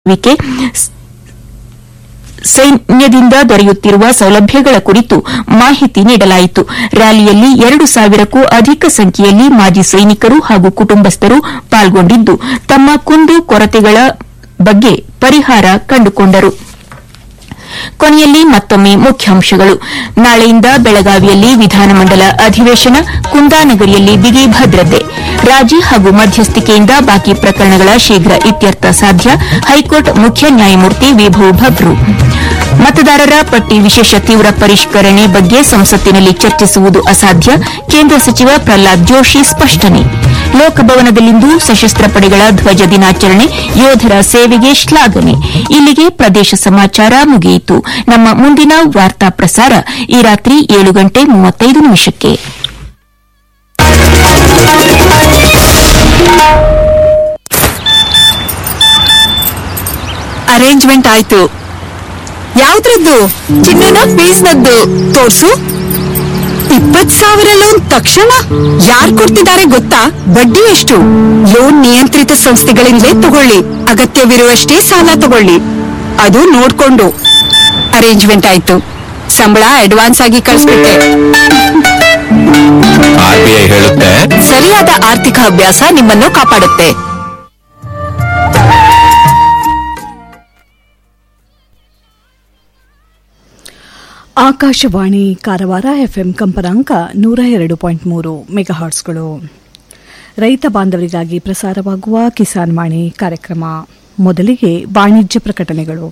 ವಿಕೆ ಸೈನ್ಯದಿಂದ ದೊರೆಯುತ್ತಿರುವ ಸೌಲಭ್ಯಗಳ ಕುರಿತು ಮಾಹಿತಿ ನೀಡಲಾಯಿತು ರ್ಯಾಲಿಯಲ್ಲಿ ಎರಡು ಸಾವಿರಕ್ಕೂ ಅಧಿಕ ಸಂಖ್ಯೆಯಲ್ಲಿ ಮಾಜಿ ಸೈನಿಕರು ಹಾಗೂ ಕುಟುಂಬಸ್ಥರು ಪಾಲ್ಗೊಂಡಿದ್ದು ತಮ್ಮ ಕುಂದು ಕೊರತೆಗಳ ಬಗ್ಗೆ ಪರಿಹಾರ ಕಂಡುಕೊಂಡರು ಕೊನೆಯಲ್ಲಿ ಮತ್ತೊಮ್ಮೆ ಮುಖ್ಯಾಂಶಗಳು ನಾಳೆಯಿಂದ ಬೆಳಗಾವಿಯಲ್ಲಿ ವಿಧಾನಮಂಡಲ ಅಧಿವೇಶನ ಕುಂದಾನಗರಿಯಲ್ಲಿ ಬಿಗಿ ಭದ್ರತೆ ರಾಜಿ ಹಾಗೂ ಮಧ್ಯಸ್ಥಿಕೆಯಿಂದ ಬಾಕಿ ಪ್ರಕರಣಗಳ ಶೀಘ್ರ ಇತ್ಯರ್ಥ ಸಾಧ್ಯ ಹೈಕೋರ್ಟ್ ಮುಖ್ಯ ನ್ಯಾಯಮೂರ್ತಿ ವಿಭು ಭಟ್ರು ಮತದಾರರ ಪಟ್ಟಿ ವಿಶೇಷ ತೀವ್ರ ಪರಿಷ್ಕರಣೆ ಬಗ್ಗೆ ಸಂಸತ್ತಿನಲ್ಲಿ ಚರ್ಚಿಸುವುದು ಅಸಾಧ್ಯ ಕೇಂದ್ರ ಸಚಿವ ಪ್ರಹ್ಲಾದ್ ಜೋಶಿ ಸ್ಪಷ್ಟನೆ ಲೋಕಭವನದಲ್ಲಿಂದು ಸಶಸ್ತ್ರ ಪಡೆಗಳ ಧ್ವಜ ದಿನಾಚರಣೆ ಯೋಧರ ಸೇವೆಗೆ ಶ್ಲಾಘನೆ ಇಲ್ಲಿಗೆ ಪ್ರದೇಶ ಸಮಾಚಾರ ಮುಗಿಯಿತು ನಮ್ಮ ಮುಂದಿನ ವಾರ್ತಾ ಪ್ರಸಾರ ಈ ರಾತ್ರಿ ಏಳು ಗಂಟೆ ಮೂವತ್ತೈದು ನಿಮಿಷಕ್ಕೆ ಅರೇಂಜ್ಮೆಂಟ್ ಆಯ್ತು ಯಾವ್ದ್ರದ್ದು ಚಿನ್ನದ ಫೀಸ್ನದ್ದು ತೋರ್ಸು ಇಪ್ಪತ್ ಸಾವಿರ ಲೋನ್ ತಕ್ಷಣ ಯಾರ್ ಕೊಡ್ತಿದ್ದಾರೆ ಗೊತ್ತಾ ಬಡ್ಡಿ ಎಷ್ಟು ಲೋನ್ ನಿಯಂತ್ರಿತ ಸಂಸ್ಥೆಗಳಿಂದಲೇ ತಗೊಳ್ಳಿ ಅಗತ್ಯವಿರುವಷ್ಟೇ ಸಾಲ ತಗೊಳ್ಳಿ ಅದು ನೋಡ್ಕೊಂಡು ಅರೇಂಜ್ಮೆಂಟ್ ಆಯ್ತು ಸಂಬಳ ಅಡ್ವಾನ್ಸ್ ಆಗಿ ಕಳಿಸ್ಬಿಟ್ಟೆ ಆರ್ಬಿಐ ಹೇಳುತ್ತೆ ಸರಿಯಾದ ಆರ್ಥಿಕ ಅಭ್ಯಾಸ ನಿಮ್ಮನ್ನು ಕಾಪಾಡುತ್ತೆ ಆಕಾಶವಾಣಿ ಕಾರವಾರ ಎಫ್ಎಂ ಕಂಪನಾಂಕ ನೂರ ಎರಡು ಪಾಯಿಂಟ್ ಮೂರು ಮೆಗಾಹಾರ್ಟ್ಸ್ಗಳು ರೈತ ಬಾಂಧವರಿಗಾಗಿ ಪ್ರಸಾರವಾಗುವ ಕಿಸಾನ್ ವಾಣಿ ಕಾರ್ಯಕ್ರಮ ಮೊದಲಿಗೆ ವಾಣಿಜ್ಯ ಪ್ರಕಟಣೆಗಳು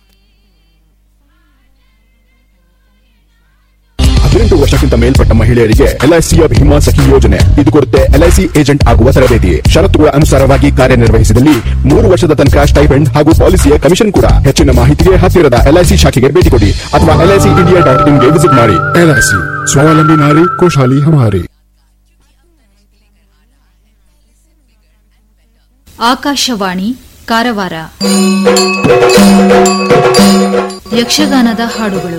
ಹದಿನೆಂಟು ವರ್ಷಕ್ಕಿಂತ ಮೇಲ್ಪಟ್ಟ ಮಹಿಳೆಯರಿಗೆ ಎಲ್ಐಸಿಯ ಭೀಮಾ ಸಖಿ ಯೋಜನೆ ಇದು ಕೊಡುತ್ತೆ ಎಲ್ಐಸಿ ಏಜೆಂಟ್ ಆಗುವ ತರಬೇತಿ ಷರತ್ತುಗಳ ಅನುಸಾರವಾಗಿ ಕಾರ್ಯನಿರ್ವಹಿಸಿದಲ್ಲಿ ಮೂರು ವರ್ಷದ ತನಕ ಸ್ಟೈಪೆಂಡ್ ಹಾಗೂ ಪಾಲಿಸಿಯ ಕಮಿಷನ್ ಕೂಡ ಹೆಚ್ಚಿನ ಮಾಹಿತಿಗೆ ಹತ್ತಿರದ ಎಲ್ಐಸಿ ಶಾಖೆಗೆ ಭೇಟಿ ಕೊಡಿ ಅಥವಾ ಎಲ್ಐಸಿ ಇಂಡಿಯಾ ಡಾಟ್ ಇನ್ಗೆ ವಿಸಿಟ್ ಮಾಡಿ ಎಲ್ಐಸಿ ಸ್ವಾವಲಂಬಿ ನಾರಿ ಕೋಶಾಲಿ ಹಮಾರಿ ಆಕಾಶವಾಣಿ ಕಾರವಾರ ಯಕ್ಷಗಾನದ ಹಾಡುಗಳು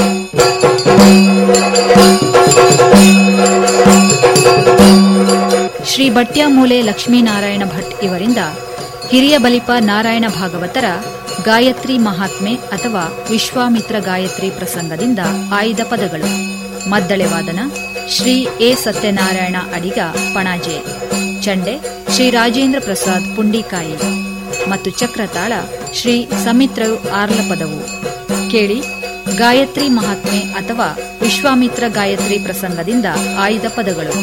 ಶ್ರೀ ಭಟ್ಯಾಮೂಲೆ ಲಕ್ಷ್ಮೀನಾರಾಯಣ ಭಟ್ ಇವರಿಂದ ಹಿರಿಯ ಬಲಿಪ ನಾರಾಯಣ ಭಾಗವತರ ಗಾಯತ್ರಿ ಮಹಾತ್ಮೆ ಅಥವಾ ವಿಶ್ವಾಮಿತ್ರ ಗಾಯತ್ರಿ ಪ್ರಸಂಗದಿಂದ ಆಯ್ದ ಪದಗಳು ಮದ್ದಳೆ ವಾದನ ಶ್ರೀ ಎ ಸತ್ಯನಾರಾಯಣ ಅಡಿಗ ಪಣಾಜೆ ಚಂಡೆ ಶ್ರೀ ರಾಜೇಂದ್ರ ಪ್ರಸಾದ್ ಪುಂಡಿಕಾಯಿ ಮತ್ತು ಚಕ್ರತಾಳ ಶ್ರೀ ಸಮಿತ್ರ ಆರ್ಲಪದವು ಕೇಳಿ ಗಾಯತ್ರಿ ಮಹಾತ್ಮೆ ಅಥವಾ ವಿಶ್ವಾಮಿತ್ರ ಗಾಯತ್ರಿ ಪ್ರಸಂಗದಿಂದ ಆಯ್ದ ಪದಗಳು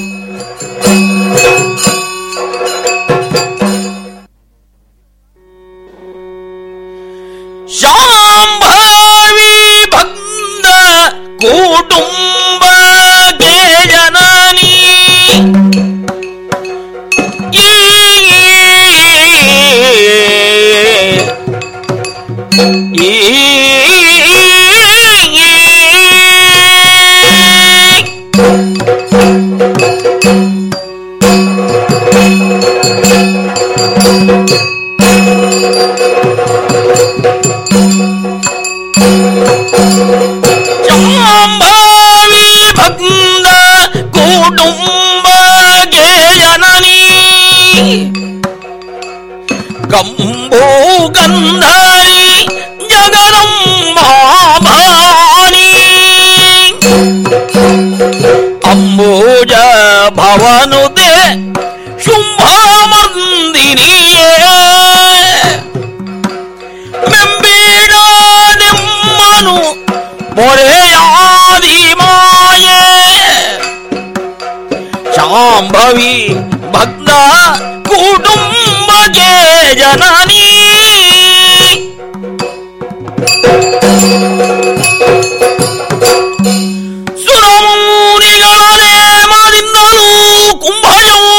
ಶಾಂಭವಿ ಭಕ್ತ ಕುಟುಂಬ ಜನನಿ ಶಾಂಭವಿ ಭಕ್ತ ಕುಟುಂಬ ಜನನಿ ಕಂಬೋ ಗಂಧಾರಿ ಜಗದಂಬಾಭಾನಿ ಅಂಬೋಜ ಭವನುತೆ ಶುಂಭಮಂದಿನಿಯೇ ಮೆಂಬೇಡನೆಮ್ಮನು ಮೊರೆಯಾದಿ ಮಾಯೆ ಶಾಂಭವಿ ಭಕ್ತ ಕುಟುಂಬಕ್ಕೆ ಜನನಿ ಸುರಮೂನಿಗಳ ನೇಮದಿಂದಲೂ ಕುಂಭಯವು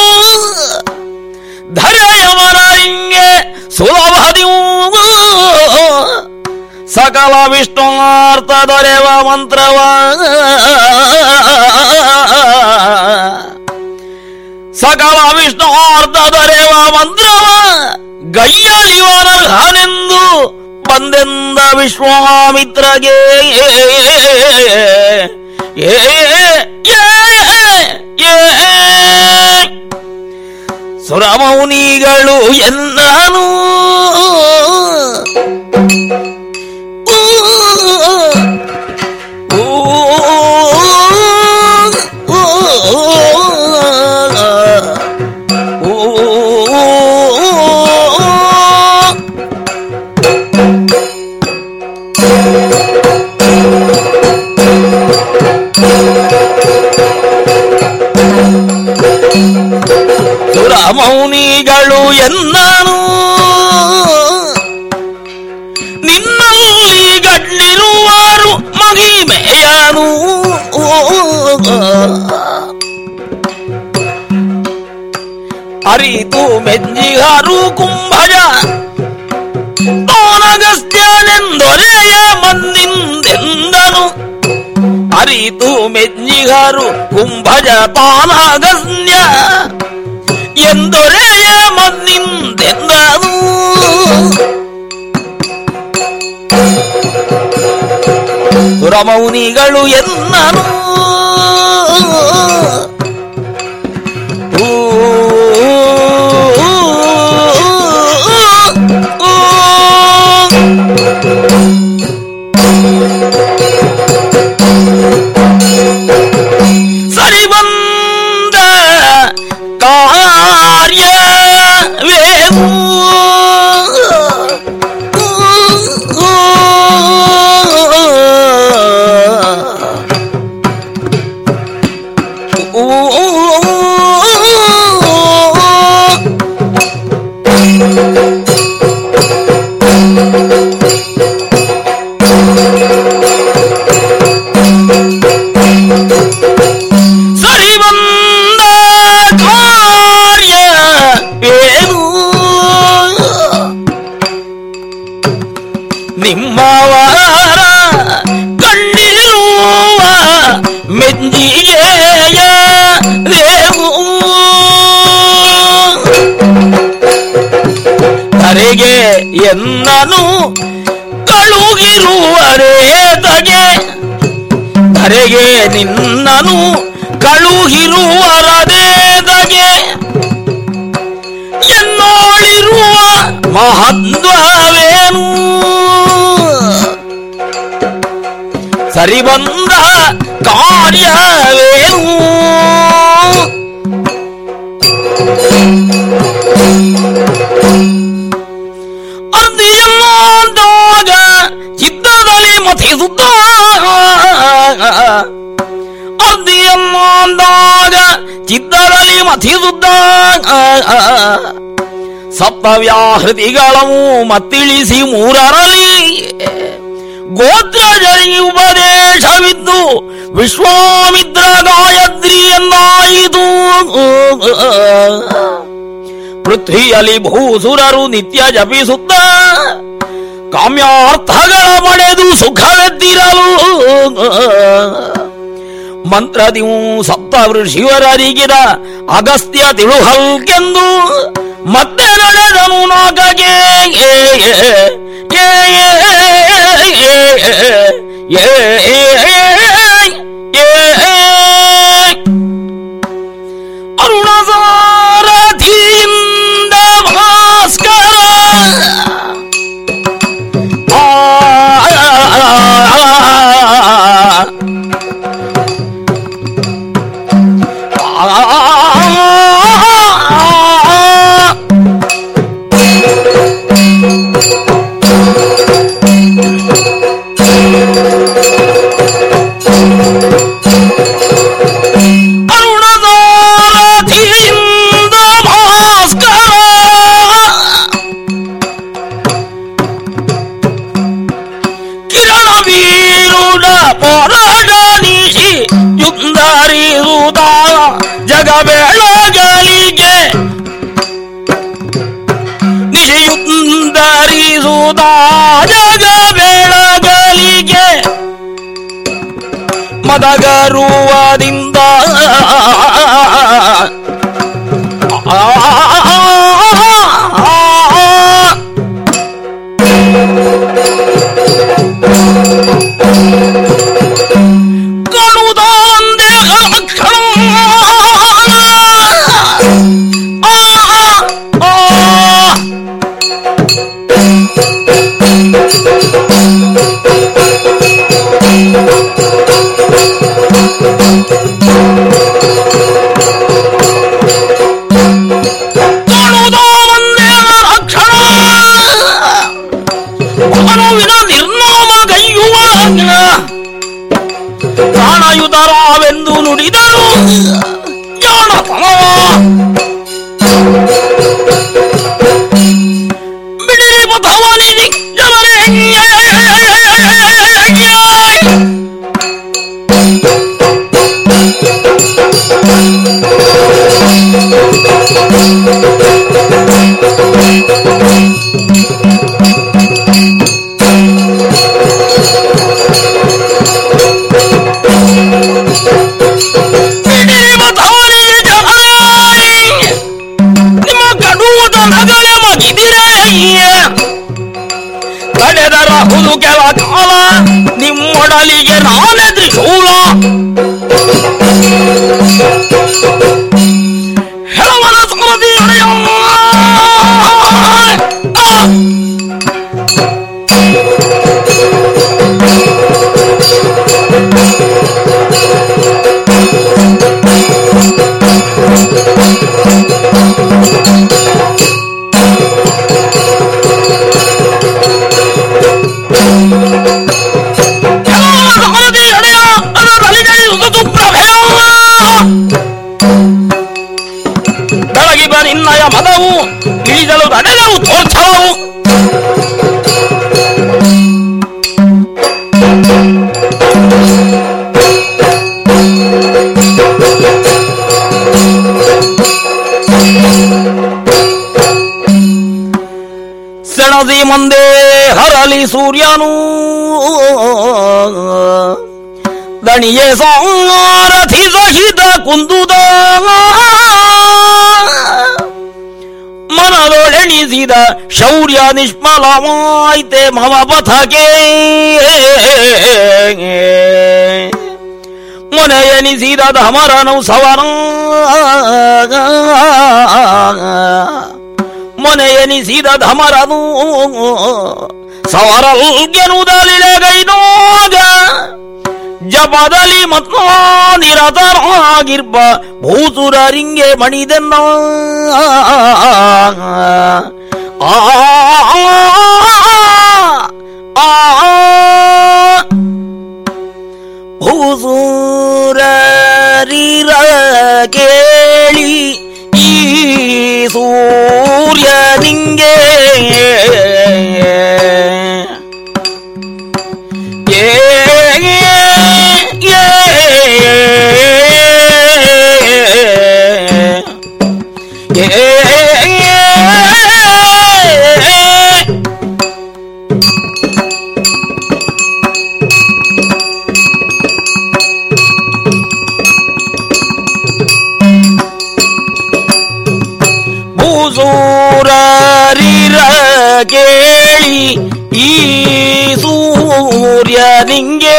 ಧರೆಯವರಿಗೆ ಸುಲಭದಿವು ಸಕಲ ವಿಷ್ಣುನಾರ್ಥ ದೊರೆವ ಮಂತ್ರವ ಸಕಲ ವಿಷ್ಣುನಾರ್ಥ ದೊರೆವ ಮಂತ್ರವ ಗೈಯಲಿವರಹನೆಂದು ಬಂದೆಂದ ವಿಶ್ವಾಮಿತ್ರಗೆ ಏ ಏ ಏ ಸುರಮೌನಿಗಳು ಎನ್ನನು ಎನ್ನನು ನಿನ್ನಲ್ಲಿ ಗಡ್ಲಿರುವಾರು ಮಹಿಮೆಯನು ಅರಿತು ಮೆಜ್ಜಿಗಾರು ಕುಂಭಜ ತೋನಗಸ್ತ್ಯನೆಂದೊರೆಯ ಮನ್ನಿಂದೆಂದನು ಅರಿತು ಮೆಜ್ಜಿಗಾರು ಕುಂಭಜ ತಾನಗಸ್ನ್ಯ ಎಂದೊರೆಯ ಮನ್ನಿಂದೆಂದನು ಸುರಮೌನಿಗಳು ಎನ್ನನು ಸರಿ ಬಂದ ಕಾರ್ಯವೇನು ಸರಿ ಬಂದ ಕಾರ್ಯವೇನು ನಿಮ್ಮವರ ಕಣ್ಣಿರುವ ಮೆಂಜಿಗೆಯ ರೇವು ಕರೆಗೆ ಎನ್ನನು ಕಳುಗಿರುವರೇತಗೆ ಕರೆಗೆ ನಿನ್ನನು ಕಳುಹಿರುವರದೇದಗೆ ಎನ್ನೋಳಿರುವ ಮಹತ್ವವೇನು ಸರಿ ಬಂದ ಕಾರ್ಯವೇನು ಅರ್ಧಿಯಲ್ಲಾದಾಗ ಚಿತ್ತದಲ್ಲಿ ಮಥಿಸುತ್ತ ಅರ್ಧಿಯಲ್ಲಾದಾಗ ಚಿತ್ತದಲ್ಲಿ ಮಥಿಸುತ್ತ ಸಪ್ತವ್ಯಾಹೃತಿಗಳವು ಮತ್ತಿಳಿಸಿ ಮೂರರಲ್ಲಿ ಗೋತ್ರಜರಿ ಉಪದೇಶವಿದ್ದು ವಿಶ್ವಾಮಿತ್ರ ಗಾಯತ್ರಿ ಎನ್ನಾಯಿತು ಪೃಥ್ವಿಯಲ್ಲಿ ಭೂಸುರರು ನಿತ್ಯ ಜಪಿಸುತ್ತ ಕಾಮ್ಯಾರ್ಥಗಳ ಪಡೆದು ಸುಖವೆದ್ದಿರಲು ಮಂತ್ರದಿವು ಸಪ್ತ ಋಷಿವರರಿಗಿದ ಅಗಸ್ತ್ಯ ತಿಳುಹಲ್ಕೆಂದು ಮತ್ತೆ ನಡೆದನು ನಾಗಗೆ ಅರುಣಸಾರಥಿಯಿಂದ ಭಾಸ್ಕರ ಆ ಅರುಣದಾರಥಿಯಿಂದ ಭಾಸ್ಕರ ಕಿರಣ ವೀರುಡ ಪರಡನಿಸಿ ಯುಂದರಿರುದ ಜಗ ಬೆಳಗಲಿಗೆ ನಿಶಿಯುಂದರಿಸುದ ಜಗ ಬೆಳಗಲಿಗೆ ಮದಗರುವದಿಂದ ಆ ಕಣುದಾಂದೆ ಲಕ್ಷಣ ಕಣುದಾಂದೆ ಲಕ್ಷಣ ಮನುವಿನ ನಿರ್ನಾಮಗೈಯುವ ಪ್ರಾಣಯುತರಾವೆಂದು ನುಡಿದರು ಜಾಣತನವ ಪಥವನಿದಿ ಜನರೇ ಪಥವನಿದಿ ಜನರೇ ನಿಮ್ಮ ಕಡುವುದ ನಗಳೆ ಮಗಿದಿರೇ ಕಡೆದರಹುದು ಕೆಲ ಕಾಲ ನಿಮ್ಮೊಡಲಿಗೆ ನಾನೇ ತ್ರಿಶೂಲ ಹೆಳವನ ಸ್ಮೃತಿ ಹೆಳವನ ಸ್ಮೃತಿ ಎಡೆಯ ಅದರ ತಲೆಗಳಿ ಪ್ರಭೆಯ ಬೆಳಗಿದ ನಿನ್ನಯ ಮದವು ಇಳಿದಳು ನಡೆದವು ತೋರ್ಛಲವು ಸೆಣಸಿ ಮುಂದೆ ಹರಲಿ ಸೂರ್ಯನು ದಣಿಯೇ ಸಾರಥಿ ಸಹಿತ ಕುಂದುದ ಮನದೊಳೆಣಿಸಿದ ಶೌರ್ಯ ನಿಷ್ಫಲವಾಯ್ತೆ ಮಮ ಪಥಕ್ಕೆ ಮೊನೆ ಎನಿಸಿದ ಧಮರನು ಸವರ ಮೊನೆ ಎನಿಸಿದ ಧಮರನು ಸವರಲ್ಗೆನುದಲಿಳೆಗೈದೋಗ ಜಪದಲ್ಲಿ ಮತ್ನೋ ನಿರತರಾಗಿರ್ಬ ಭೂಸುರರಿಂಗೆ ಮಣಿದೆನ್ನ ಆ ಆ ಭೂಸೂರರಿರ ಕೇಳಿ ಈ ಸೂರ್ಯ ನಿಂಗೆ ಏ ಏ, ಏ, ಏ, ಭೂಸೂರರಿರ ಕೇಳಿ ಈ ಸೂರ್ಯ ನಿಂಗೆ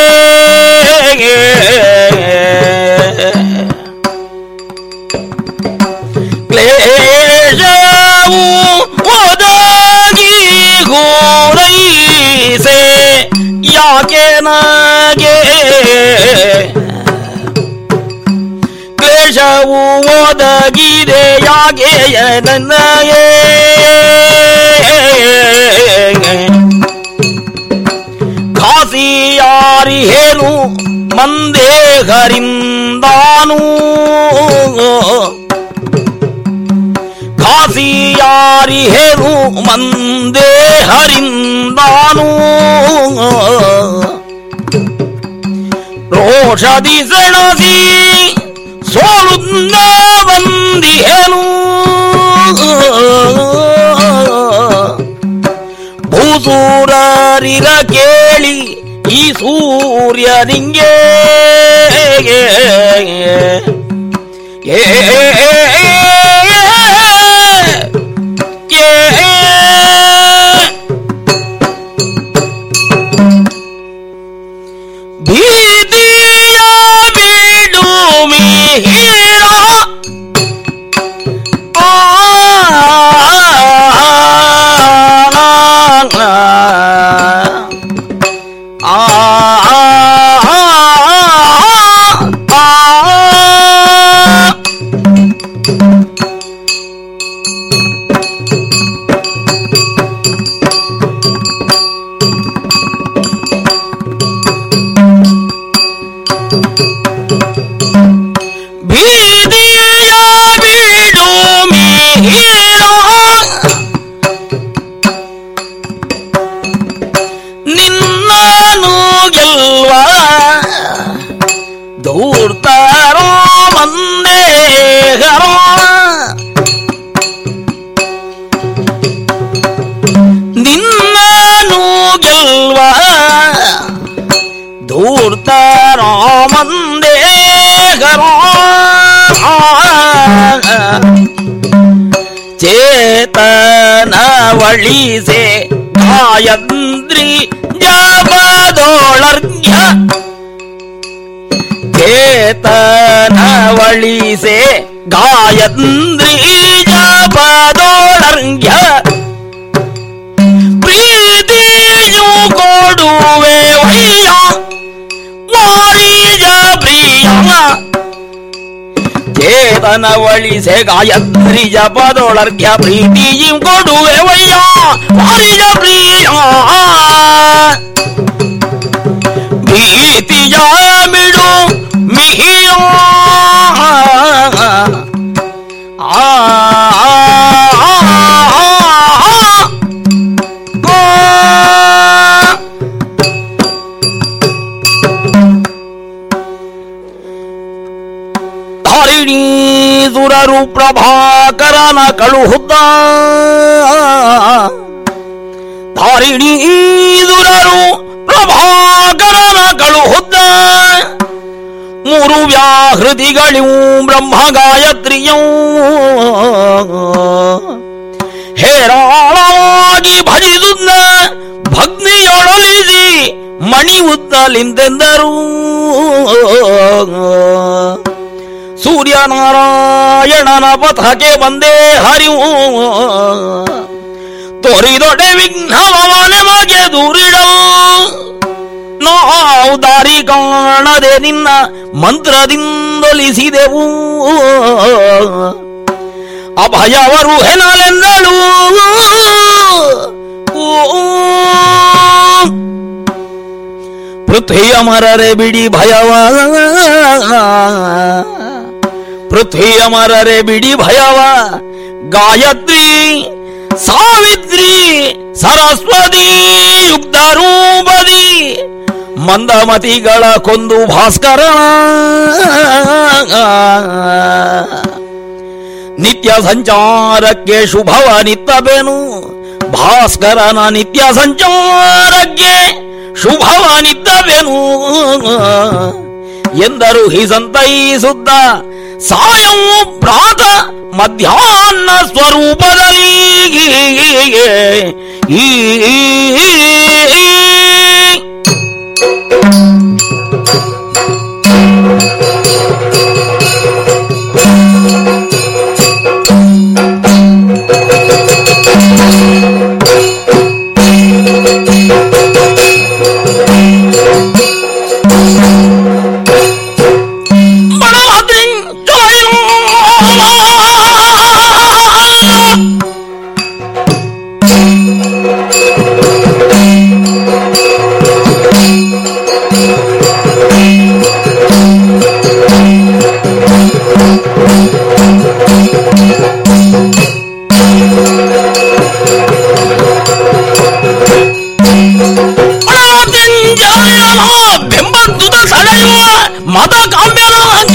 ಕ್ಲೇಶವು ಒದಗಿ ಘೋರೈಸೆ ಯಾಕೆ ನಗೆ ಕ್ಲೇಶವು ಒದಗಿದೆ ಯಾಕೆ ನನಗೆ ಖಾಸಿಯಾರಿ ಹೇನು ಮಂದೇಹರಿಂದಾನು ಖಾಸಿಯಾರಿ ಹೇನು ಮಂದೇಹರಿಂದಾನು ರೋಷದಿ ಸೆಣಸಿ ಸೋಲುನ್ನ ಬಂದಿಹೇನು ಭೂಸೂರರಿರ ಕೇಳಿ ಈ ಸೂರ್ಯ ನಿಂಗೆ ಏ ಭೀತಿಯ ಬಿಡು ಮಿಹಿರ ಆ ಗೆಲ್ವ ಧೂರ್ತರೋ ಮಂದೇಹರೋ ನಿನ್ನನು ಗೆಲ್ವ ಧೂರ್ತರೋ ಮಂದೇಹರೋ ಚೇತನವಳಿಸೆ ಗಾಯಂದ್ರಿ ಜಪದೋಳರ್ಘ್ಯ ಚೇತನವಳಿಸೆ ಗಾಯಂದ್ರಿ ಜಪದೋಳರ್ಘ್ಯ ಪ್ರೀತಿಯು ಕೊಡುವೆ ವಯ್ಯ ವಾರಿಜ ಪ್ರಿಯ ಚೇತನವಳಿಸೆ ಗಾಯತ್ರಿ ಜಪದೊಳರ್ಘ್ಯ ಪ್ರೀತಿಯು ಕೊಡುವೆ ವಯ್ಯ ವಾರಿಜ ಪ್ರಿಯ ಭೀತಿಯ ಬಿಡು ಮಿಹಿಯ ಆ ಧಾರಿಣಿ ಸುರರು ಪ್ರಭಾಕರನ ಕಳುಹುದ್ದ ಧಾರಿಣಿ ಸುರರು ಪ್ರಭಾಕರನ ಕಳುಹುದ್ದ ಮೂರು ವ್ಯಾಹೃತಿಗಳಿವು ಬ್ರಹ್ಮ ಗಾಯತ್ರಿಯೂ ಹೇರಾಳವಾಗಿ ಭಜಿಸುತ್ತ ಭಗ್ನಿಯೊಳಲಿಸಿ ಮಣಿಯುತ್ತಲಿಂದೆಂದರು ಸೂರ್ಯನಾರಾಯಣನ ಪಥಕ್ಕೆ ಬಂದೇ ಹರಿವು ತೋರಿದೊಡೆ ವಿಘ್ನವ ನಮಗೆ ದೂರಿಡವು ನಾವು ದಾರಿ ಕಾಣದೆ ನಿನ್ನ ಮಂತ್ರದಿಂದೊಲಿಸಿದೆವು ಅಭಯವರು ಹೆನಲೆಂದಳು ಪೃಥ್ವಿಯ ಮರರೆ ಬಿಡಿ ಭಯವ ಪೃಥ್ವಿಯ ಮರರೆ ಬಿಡಿ ಭಯವ ಗಾಯತ್ರಿ ಸಾವಿತ್ರಿ ಸರಸ್ವತಿ ಯುಕ್ತ ರೂಪದಿ ಮಂದಮತಿಗಳ ಕೊಂದು ಭಾಸ್ಕರ ನಿತ್ಯ ಸಂಚಾರಕ್ಕೆ ಶುಭವ ನಿತ್ತಬೇನು ಭಾಸ್ಕರನ ನಿತ್ಯ ಸಂಚಾರಕ್ಕೆ ಶುಭವ ನಿತ್ತಬೇನು ಎಂದರು ಹಿ ಸಂತೈಸುತ್ತ ಸಾಯಂ ಪ್ರಾತ ಮಧ್ಯಾಹ್ನ ಸ್ವರೂಪದಲ್ಲಿ ಈ ಬಡವಾದ್ರಿನ್ ಜೋಯು. ಬಡವಾದ್ರಿನ್ ಜೋಯು. ಬೆಂಬತ್ತುದ ಸೆಳೆಯುವ ಮತ ಕಾವ್ಯರಾಜ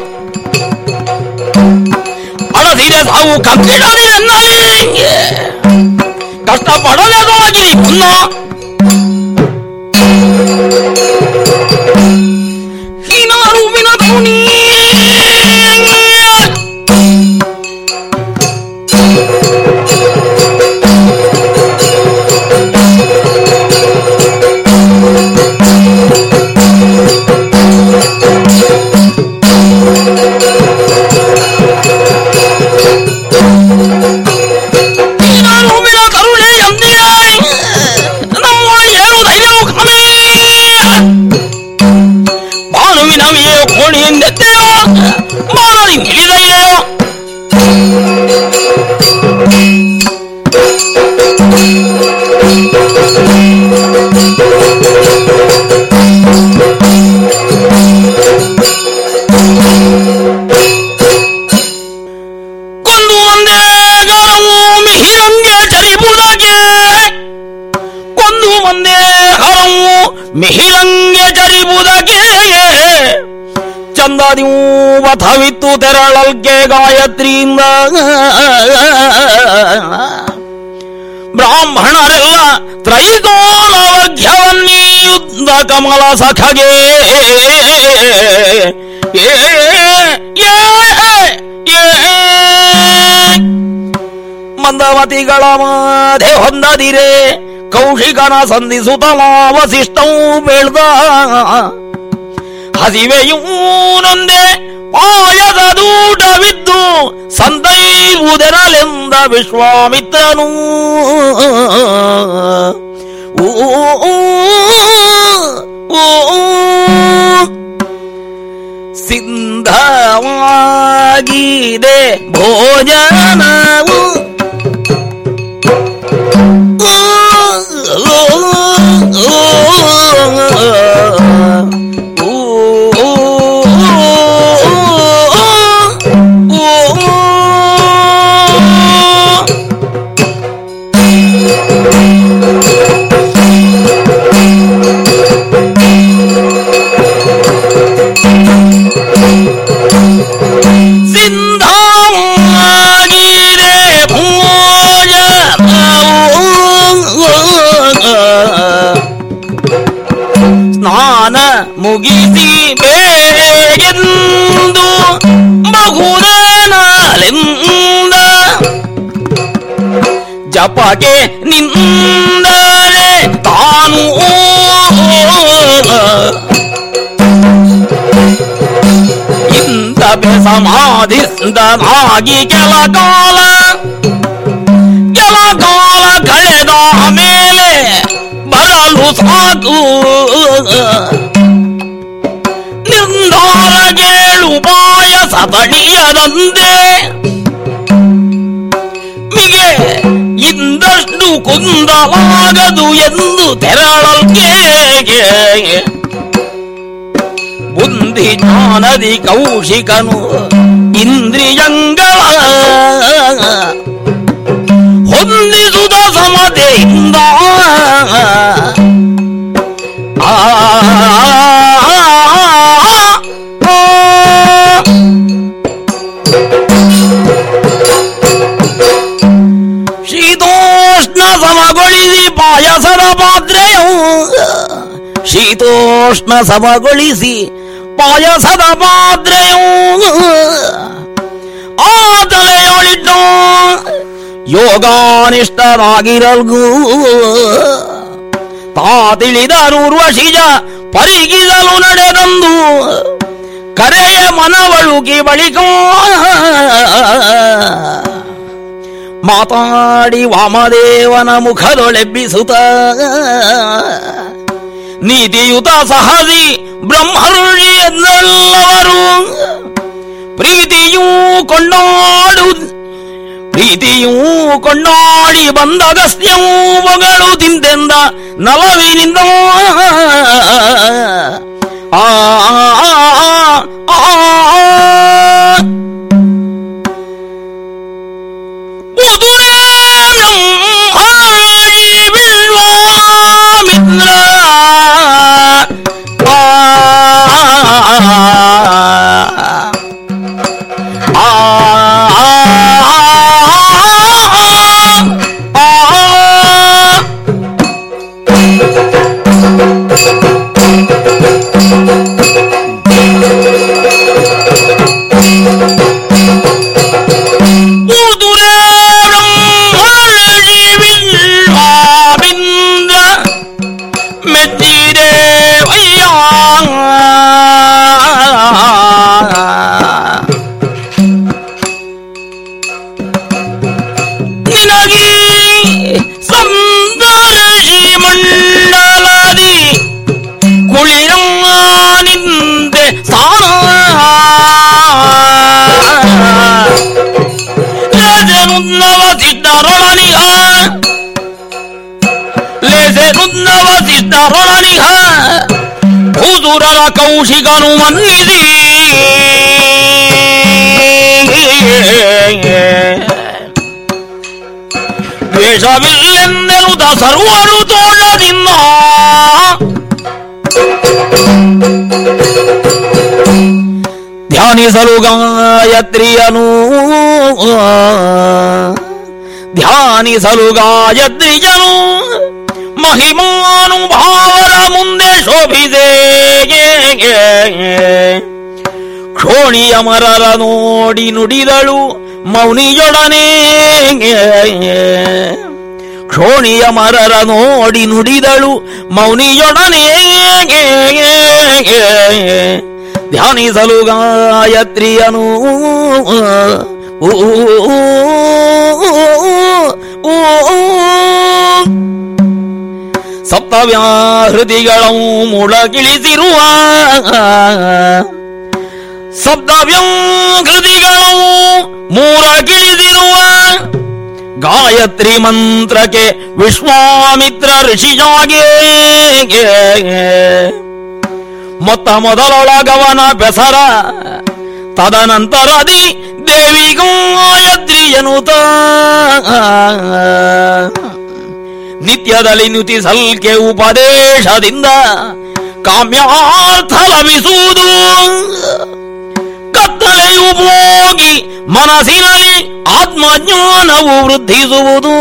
ಅಳದಿರೆ ಸಾವು ಕಬ್ಬಿಡದಿರೆನ್ನಲಿ ಕಷ್ಟಪಡಲೇದಾಗಿ ಮುನ್ನ ಹೀನಾರುವಿನ ಧೌನಿ ಹೀನಾರುವಿನ ಕರುಣೆ ಎಂದಿರೆ ನಮ್ಮ ಏನು ಧೈರ್ಯವು ಕಮೆ ಭಾನುವಿನವಿಯೇ ಕೋಣಿಯಿಂದೆದ್ದೆಯೋ ಮಾನದಿ ನಿಲಿದೆಯೋ ಕೊಂದು ಒಂದೇ ಗಣವು ಮಿಹಿರಂಗೆ ಚರಿಬುದಗೆ ಕೊಂದು ಒಂದೇ ಹರವು ಮಿಹಿಲಂಗೆ ಜರಿಬುದಗೆ ಚಂದದಿವು ವಥವಿತ್ತು ತೆರಳಲ್ಗೆ ಗಾಯತ್ರಿಯಿಂದ ಬ್ರಾಹ್ಮಣರೆಲ್ಲ ತ್ರೈಗೋಲವರ್ಘ್ಯವನ್ನೀ ಯುದ್ಧ ಕಮಲ ಸಖಗೆ ಏ, ಏ, ಏ, ಮಂದಮತಿಗಳ ಮಾಧೆ ಹೊಂದದಿರೆ ಕೌಶಿಕನ ಸಂಧಿಸುತ್ತಲಾವಶಿಷ್ಟವು ಬೆಳ್ದ ಹಸಿವೆಯೂ ನೊಂದೆ ಪಾಯದ ದೂಟವಿದ್ದು ಸಂತೈವುದೆರಲೆಂದ ವಿಶ್ವಾಮಿತ್ರನು ಊ, ಊ, ಊ, ಸಿದ್ಧವಾಗಿದೆ ಭೋಜನವು ಸಿದ್ಧವಾಗಿದೆ ಭೋಜನವು ಸ್ನಾನ ಮುಗಿಸಿ ಬೇಗೆಂದು ಬಹುದನಲಿಂದ ಜಪಕ್ಕೆ ನಿಂದರೆ ತಾನು ಇಂಥ ಸಮಾಧಿಸಿದನಾಗಿ ಕೆಲ ಕಾಲ ಕೆಲ ಕಾಲ ಕಳೆದ ಮೇಲೆ ಬರಲು ಸಾಕು ನಿರ್ಧಾರ ಕೇಳು ಪಾಯಸ ತಣಿಯದಂತೆ ಮಿಗೆ ಇಂದಷ್ಟು ಕುಂದವಾಗದು ಎಂದು ತೆರಳಲ್ಗೆ ಬುದ್ಧಿ ಜ್ಞಾನದಿ ಕೌಶಿಕನು ಇಂದ್ರಿಯಂಗಳ ಹೊಂದಿಸುದ ಸಮತೆಯಿಂದ ಆ ಶೀತೋಷ್ಣ ಸಮಗೊಳಿಸಿ ಪಾಯಸದ ಪಾತ್ರೆಯು ಶೀತೋಷ್ಣ ಸಮಗೊಳಿಸಿ ಪಾಯಸದ ಪಾತ್ರೆಯು ಆ ತಲೆಯೊಳಿಟ್ಟು ಯೋಗಾನಿಷ್ಠರಾಗಿರಲ್ಗೂ ತಾ ತಿಳಿದರುರ್ವಶಿಜ ಪರಿಗಿಸಲು ನಡೆದಂದು ಕರೆಯ ಮನವಳುಕಿ ಬಳಿಕ ಮಾತಾಡಿ ವಾಮದೇವನ ಮುಖದೊಳೆಬ್ಬಿಸುತ್ತ ನೀತಿಯುತ ಸಹಜಿ ಬ್ರಹ್ಮಋಷಿ ಎಂದೆಲ್ಲವರು ಪ್ರೀತಿಯೂ ಕೊಂಡಾಡು ಪ್ರೀತಿಯೂ ಕೊಂಡಾಡಿ ಬಂದ ಅಗಸ್ತ್ಯವೂ ಮಗಳು ತಿಂತೆಂದ ನಲವಿನಿಂದ ಆ ಆ, ಆ, ಆ. ಮೆಚ್ಚಿದೆ ಅಯ್ಯ ನಿನಗಿ ಸಂದರ್ಶಿ ಮಂಡಲದಿ ಕುಳಿರಮ್ಮ ನಿಂದೆ ಸಾನ ಲೇಸೆನುನ್ನವ ಸಿದ್ಧರೊಳನಿಗ ಲೇಸೆನುನ್ನವ ಸಿದ್ಧರೊಳನಿಗ ಭೂಸುರರ ಕೌಶಿಕನು ಮನ್ನಿಸಿ ದ್ವೇಷವಿಲ್ಲೆನ್ನೆಲುದ ಸರ್ವರು ತೋಳದಿಂದ ಧ್ಯಾನಿಸಲು ಗಾಯತ್ರಿಯನು ಧ್ಯಾನಿಸಲು ಗಾಯತ್ರಿಯನು ಮಹಿಮಾನುಭಾವರ ಮುಂದೆ ಶೋಭಿಸೇ ಕ್ಷೋಣಿಯ ಮರರ ನೋಡಿ ನುಡಿದಳು ಮೌನಿಯೊಡನೆ ಕ್ಷೋಣಿಯ ಮರರ ನೋಡಿ ನುಡಿದಳು ಮೌನಿಯೊಡನೆ ಧ್ಯಾನಿಸಲು ಗಾಯತ್ರಿಯನು ಊ, ಊ, ಊ. ಸಪ್ತವ್ಯಾಹೃತಿಗಳು ಮುಳಗಿಳಿಸಿರುವ ಸಪ್ತವ್ಯಾಹೃತಿಗಳು ಮೂರಗಿಳಿದಿರುವ ಗಾಯತ್ರಿ ಮಂತ್ರಕ್ಕೆ ವಿಶ್ವಾಮಿತ್ರ ಋಷಿಯಾಗೆ ಮೊತ್ತ ಮೊದಲೊಳಗವನ ಬೆಸರ ತದನಂತರದಿ ದೇವಿ ಗಾಯತ್ರಿಯನುತ ನಿತ್ಯದಲ್ಲಿ ನುತಿಸಲ್ಕೆ ಉಪದೇಶದಿಂದ ಕಾಮ್ಯಾರ್ಥ ಲಭಿಸುವುದು ಕತ್ತಲೆಯು ಹೋಗಿ ಮನಸ್ಸಿನಲ್ಲಿ ಆತ್ಮಜ್ಞಾನವು ವೃದ್ಧಿಸುವುದು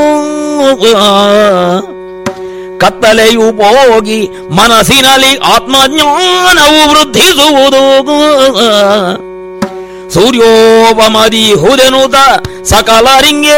ಕತ್ತಲೆಯು ಹೋಗಿ ಮನಸ್ಸಿನಲ್ಲಿ ಆತ್ಮಜ್ಞಾನವು ವೃದ್ಧಿಸುವುದು ಸೂರ್ಯೋಪಮದಿ ಹುದೆನುತ ಸಕಲರಿಂಗೆ